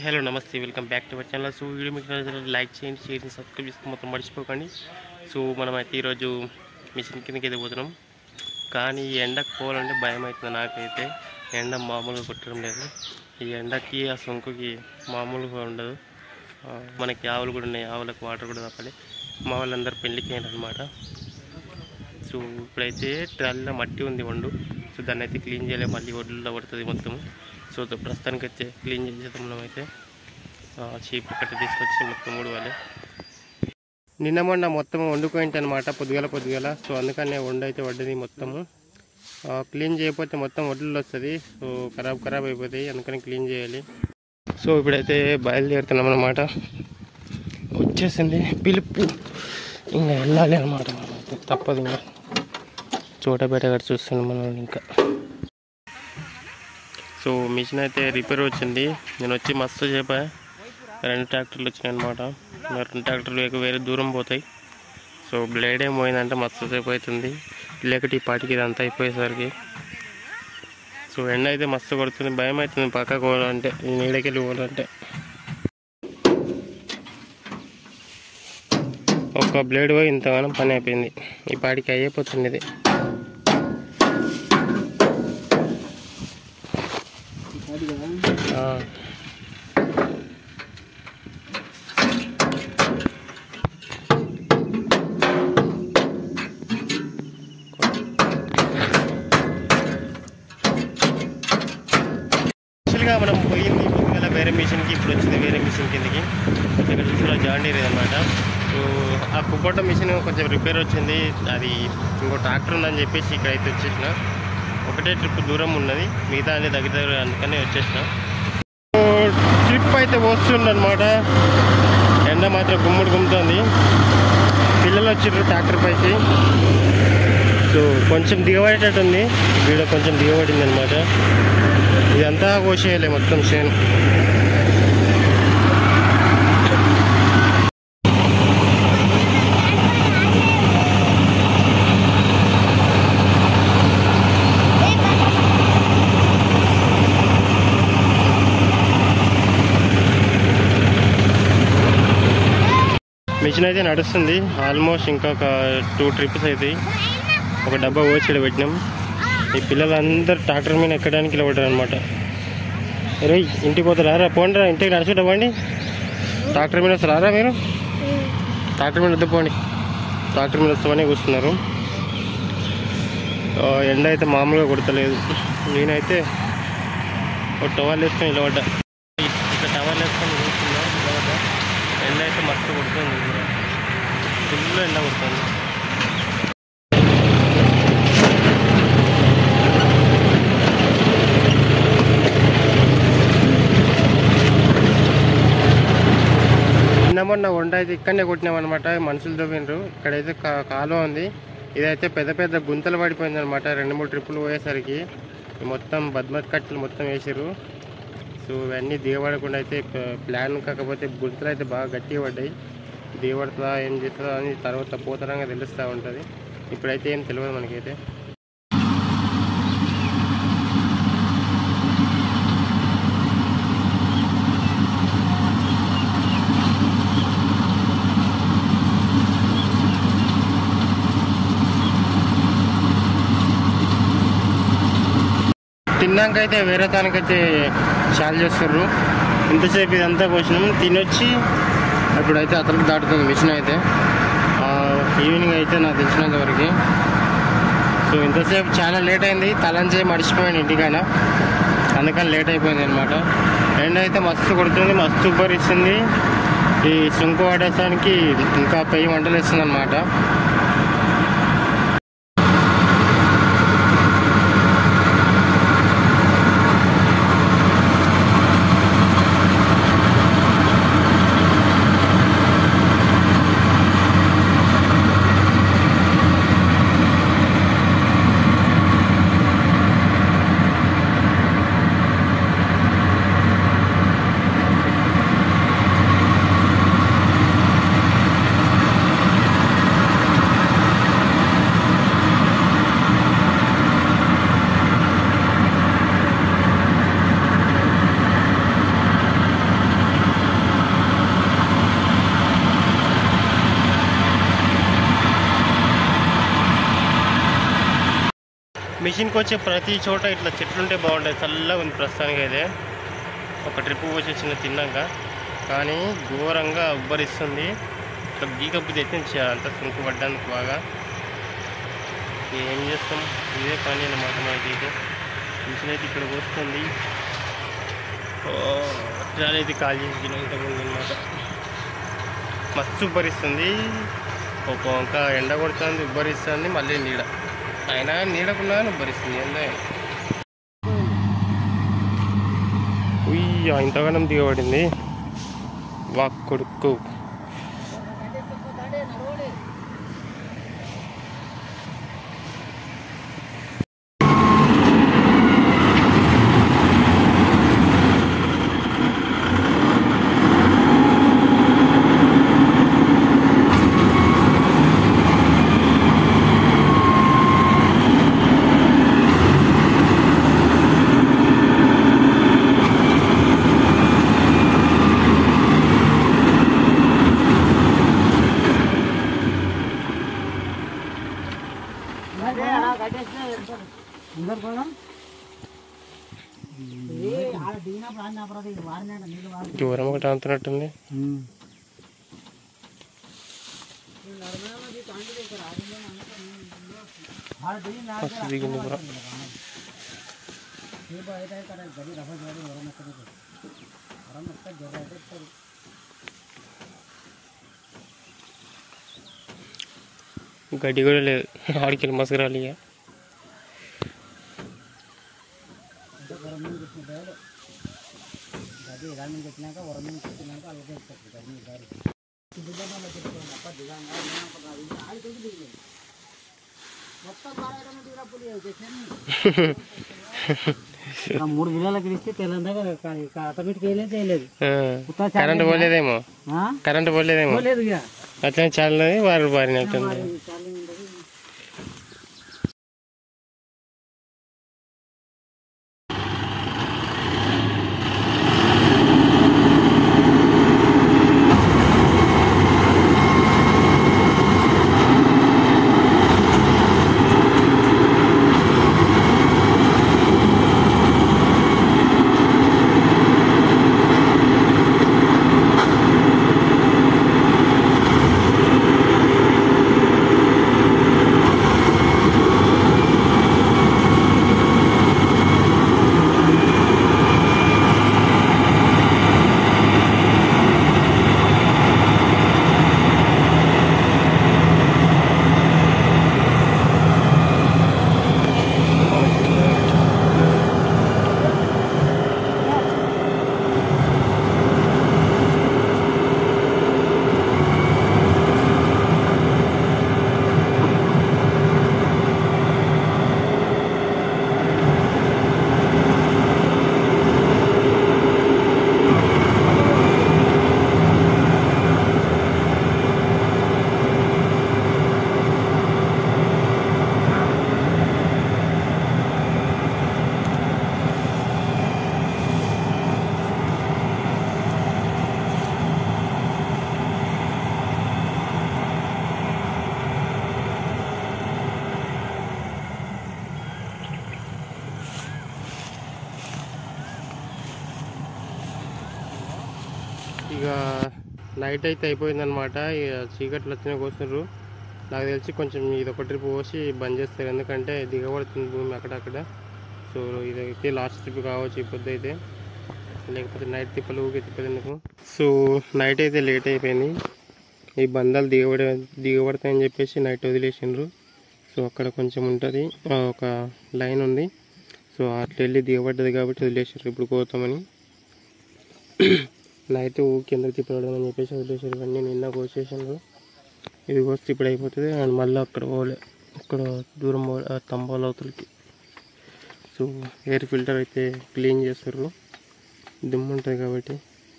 Hello నమస్తే welcome back to our channel so video మీకు నచ్చితే లైక్ చేయండి షేర్ చేయండి సబ్స్క్రైబ్ చేసుకుని మొత్తం మర్చిపోకండి సో మనం అయితే ఈరోజు మిషన్ కిందకి అయితే పోతున్నాం కానీ ఈ ఎండకు పోవాలంటే భయం అవుతుంది నాకైతే ఎండ మామూలుగా కొట్టడం లేదు ఈ ఎండకి ఆ సొంకుకి మామూలుగా ఉండదు ఆ, మనకి ఆవులు కూడా ఉన్నాయి ఆవులకు వాటర్ కూడా తప్పాలి మా వాళ్ళందరూ పెళ్ళికి అనమాట సో ఇప్పుడైతే ట్రాలీలో మట్టి ఉంది వండు సో దాన్ని అయితే క్లీన్ చేయలే మళ్ళీ ఒడ్లలో పడుతుంది మొత్తం సో ద- ప్రస్తుతానికి అయితే క్లీన్ చేసేద్దాం మనం అయితే చీప్ కట్ట తీసుకొచ్చి మొత్తం మూడు వాళ్ళే నిన్న మొన్న మొత్తం వండుకోయింటి అనమాట పొద్దుగల పొద్దుగల సో అందుకనే వండు అయితే పడ్డది మొత్తము ఆ, క్లీన్ చేయకపోతే మొత్తం వడ్లు వస్తుంది సో ఖరాబ్ ఖరాబ్ అయిపోతాయి అందుకని క్లీన్ చేయాలి సో ఇప్పుడైతే బయలుదేరుతున్నాం అనమాట వచ్చేసింది పిలుపు ఇంకా వెళ్ళాలి అనమాట మనం అయితే. తప్పదు ఇంకా చోటపేట గారు చూస్తున్నాం మనం ఇంకా సో మిషన్ అయితే రిపేర్ వచ్చింది నేను వచ్చి మస్తు చెప్పా రెండు ట్రాక్టర్లు వచ్చినాయి అనమాట రెండు ట్రాక్టర్లు వేగ వేరే దూరం పోతాయి సో బ్లేడ్ ఏం పోయిందంటే మస్తు సేపు అవుతుంది లేకపోతే ఈ పాటికి ఇదంతా అయిపోయేసరికి సో ఎండ అయితే మస్తు కొడుతుంది భయం అవుతుంది పక్కకు పోవాలంటే ఈ నీడకెళ్ళి పోవాలంటే ఒక్క బ్లేడ్ పోయి ఇంతగానో పని అయిపోయింది ఈ పాటికి అయిపోతుంది ఇది ఆ. యాక్చువల్గా మనం పోయింది పొద్దుగల వేరే మిషన్కి ఇప్పుడు వచ్చింది వేరే మిషన్ కిందకి ఇక్కడ చూసిన జాండీర్ అనమాట సో ఆ కుబ్బొట్ట మిషన్ కొంచెం రిపేర్ వచ్చింది అది ఇంకో ట్రాక్టర్ ఉందని చెప్పేసి ఇక్కడైతే వచ్చేసిన ఒకటే ట్రిప్ దూరం ఉన్నది మిగతా అన్ని దగ్గర దగ్గర అందుకనే వచ్చేసిన ట్రిప్ అయితే వస్తుందన్నమాట ఎండ మాత్రం గుమ్ముడు గుమ్ముతుంది పిల్లలు వచ్చిర్రు ట్రాక్టర్ పైకి సో కొంచెం దిగబడేటట్టు ఉంది వీడియో కొంచెం దిగబడింది అనమాట ఇదంతా కోసేయాలి మొత్తం చేను మిషన్ అయితే నడుస్తుంది ఆల్మోస్ట్ ఇంకొక టూ ట్రిప్స్ అవుతాయి ఒక డబ్బా ఓచిడ పెట్టినాం ఈ పిల్లలందరూ ట్రాక్టర్ మీద ఎక్కడానికి ఇలా పడ్డారు అనమాట రే ఇంటికి పోతారా రా పోండి రా ఇంటికి నడుచుకుంటా పోండి ట్రాక్టర్ మీద వస్తారా మీరు ట్రాక్టర్ మీద వద్దు పోండి ట్రాక్టర్ మీద వస్తామని కూర్చున్నారు ఆ, ఎండ అయితే మామూలుగా కొడతలేదు నేనైతే ఒక టవల్ వేసుకొని ఇలా పడ్డా ఇట్లా టవల్ వేసుకొని కూర్చున్నా ఇలా పడ్డా ఎండ అయితే మస్తు కొడుతుంది ఫుల్ ఎండ కొడుతుంది నిన్న మొన్న వంట అయితే ఇక్కడనే కొట్టినాం అనమాట మనుషులు దొబ్బిండ్రు ఇక్కడైతే కా- కాలువ ఉంది ఇదైతే పెద్ద పెద్ద గుంతలు పడిపోయింది అనమాట రెండు మూడు ట్రిప్పులు పోయేసరికి ఈ మొత్తం బద్మత్ కట్టలు మొత్తం వేసారు సో ఇవన్నీ దిగబడకుండా అయితే ప- ప్లాన్ కాకపోతే గుంతలు అయితే బాగా గట్టిగా పడ్డాయి దిగబడుతుందా ఏం చేస్తుందా అని తర్వాత పోతరంగా తెలుస్తూ ఉంటుంది ఇప్పుడైతే ఏం తెలియదు మనకైతే తిన్నాక అయితే వేరే దానికైతే చాలు చేస్తుర్రు ఇంతసేపు ఇదంతా పోసినాం తినొచ్చి ఇప్పుడైతే అతనికి దాటుతుంది మిషన్ అయితే ఆ, ఈవినింగ్ అయితే నాకు తెలిసినంత వరకు సో ఇంతసేపు చాలా లేట్ అయింది తలంచే మర్చిపోయాను ఇంటికైనా అందుకని లేట్ అయిపోయింది అనమాట ఎండ అయితే మస్తు కొడుతుంది మస్తు ఉబ్బరిస్తుంది ఈ సుంకు పడేసానికి ఇంకా పెయ్యి మంటలు వేస్తుంది అనమాట మిషన్కి వచ్చే ప్రతి చోట ఇట్లా చెట్లు ఉంటే బాగుంటుంది చల్లగా ఉంది ప్రస్తుతానికి అయితే ఒక ట్రిప్ వచ్చి చిన్న తిన్నాక కానీ ఘోరంగా ఉబ్బరిస్తుంది ఇట్లా గీకప్పు తెచ్చి అంత సుంకు పడ్డానికి బాగా ఏం చేస్తాం ఇదే పని అన్నమాట మనకైతే మిషన్ అయితే ఇక్కడికి వస్తుంది ట్రాలీ అయితే కాల్ చేసి ఇంతకుముందు అనమాట మస్తు ఉబ్బరిస్తుంది ఒక వంక ఎండ కొడుతుంది ఉబ్బరిస్తుంది మళ్ళీ నీడ అయినా నీడకున్నా కానీ ఉబ్బరిస్తుంది ఎండ ఉయ్యా ఇంతగానం దిగబడింది వాక్ కొడుకు అందరు కూడా ఆడ దిగినప్పుడు అన్ని అప్పుడు ఇది వారినాక నీళ్ళు వారి దూరం ఒకటి అంతున్నట్టుంది ఆడ దిగిన మస్తు దిగింది బ్రో సేపు అయితే కదా గడి రఫ గడి వరం ఎక్కడ వరం ఎక్కడ జర అయితే ఇస్తారు గడ్డి కూడా లేదు ఆడికి మసకరాలి ఇక అంటే వరం మీద పెట్టిన గడి గడి ఇలా మీద పెట్టినాక వరం మీద పెట్టినాక అలాగే ఇస్తారు గడి మీద గారి దిగడంలో చెప్తాను తప్ప దిగంగా ఆడి కొద్ది దిగలేదు మొత్తం బాగా దిగినప్పుడు చేసాను మూడు జిల్లాలకు ఇస్తే తెలంగాణ ఆటోమేటిక్ వేయలేదు చేయలేదు ఆ, కరెంట్ పోలేదేమో కరెంట్ పోలేదేమో పోలేదు ఇక అట్లా చాలా వారు పారినట్టుంది ఇక నైట్ అయితే అయిపోయిందనమాట ఇక చీకట్లు వచ్చినా కోస్తున్నారు నాకు తెలిసి కొంచెం ఇది ఒక ట్రిప్ పోసి బంద్ చేస్తారు ఎందుకంటే దిగబడుతుంది భూమి అక్కడక్కడ సో ఇదైతే లాస్ట్ ట్రిప్ కావచ్చు ఈ పొద్దు అయితే లేకపోతే నైట్ తిప్పలు ఊకే తిప్పలు ఎందుకు సో నైట్ అయితే లేట్ అయిపోయింది ఈ బంధాలు దిగబడ దిగబడతాయని చెప్పేసి నైట్ వదిలేసిండ్రు సో అక్కడ కొంచెం ఉంటుంది ఒక లైన్ ఉంది సో అట్లా వెళ్ళి దిగబడ్డది కాబట్టి వదిలేసారు ఇప్పుడు కోతామని నైట్ కిందకి తిప్పడం అని చెప్పేసి వదిలేసారు ఇవన్నీ నిన్న కోసేసారు ఇది కోస్తే ఇప్పుడు అయిపోతుంది అండ్ మళ్ళీ అక్కడ పోలే ఇక్కడ దూరం పోలే ఆ స్తంభాల అవతలకి సో ఎయిర్ ఫిల్టర్ అయితే క్లీన్ చేస్తారు దుమ్ము ఉంటుంది కాబట్టి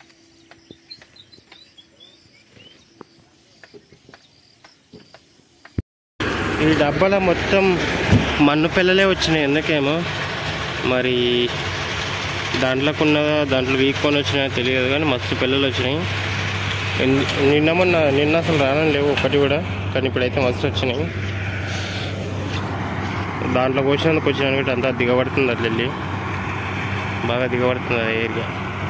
ఈ డబ్బాలో మొత్తం మన్ను పిల్లలే వచ్చినాయి ఎందుకేమో మరి దాంట్లోకి ఉన్నదా దాంట్లో వీక్కొని వచ్చినాయో తెలియదు కానీ మస్తు పిల్లలు వచ్చినాయి ఎన్- నిన్న మొన్న నిన్న అసలు రానని లేవు ఒకటి కూడా కానీ ఇప్పుడైతే మస్తు వచ్చినాయి దాంట్లో పోసినందుకు వచ్చినందుకు అంతా దిగబడుతుంది అట్లా వెళ్ళి బాగా దిగబడుతుంది ఆ ఏరియా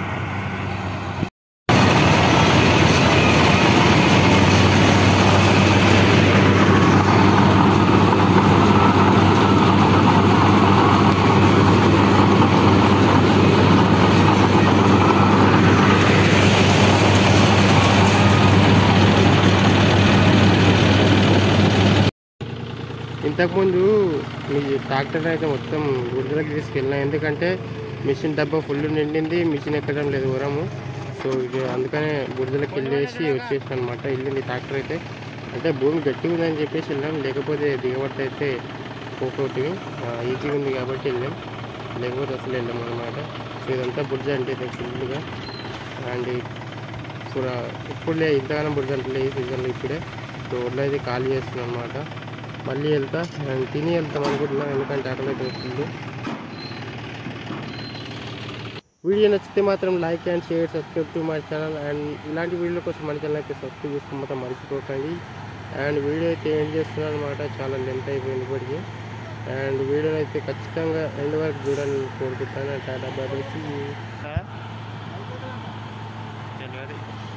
ఇంతకుముందు మీ ట్రాక్టర్ అయితే మొత్తం గుడిదలకి తీసుకెళ్ళినా ఎందుకంటే మిషన్ డబ్బా ఫుల్ నిండింది మిషన్ ఎక్కడం లేదు ఉరము సో ఇది అందుకనే బురదలకు వెళ్ళేసి వచ్చేసాను అనమాట వెళ్ళింది ట్రాక్టర్ అయితే అంటే భూమి గట్టిగా ఉందని చెప్పేసి వెళ్ళాం లేకపోతే దిగబడితే అయితే పోకపోతే ఈజీగా ఉంది కాబట్టి వెళ్ళాం లేకపోతే అసలు వెళ్ళాం అనమాట సో ఇదంతా బుర్జ అంటే ఇది ఫుల్గా అండ్ ఇప్పుడు ఇప్పుడులే ఇంతగానో బుర్జ అంటే ఈ సీజన్లో ఇప్పుడే సో ఒడ్లు అయితే ఖాళీ చేస్తున్నాం అనమాట మళ్ళీ వెళ్తా అండ్ తిని వెళ్తాం అనుకుంటున్నాం ఎందుకంటే ఆకలి అయితే వస్తుంది వీడియో నచ్చితే మాత్రం like and share subscribe to my channel and ఇలాంటి వీడియోల కోసం మన ఛానల్ అయితే సబ్స్క్రైబ్ చేసుకుని మాత్రం మర్చిపోకండి అండ్ వీడియో అయితే ఏం చేస్తున్నాను అనమాట చాలా లెంత్ అయిపోయింది ఇప్పటికి అండ్ వీడియోని అయితే ఖచ్చితంగా ఎండ్ వరకు చూడాలని కోరుకుంటాను టాటా బాయ్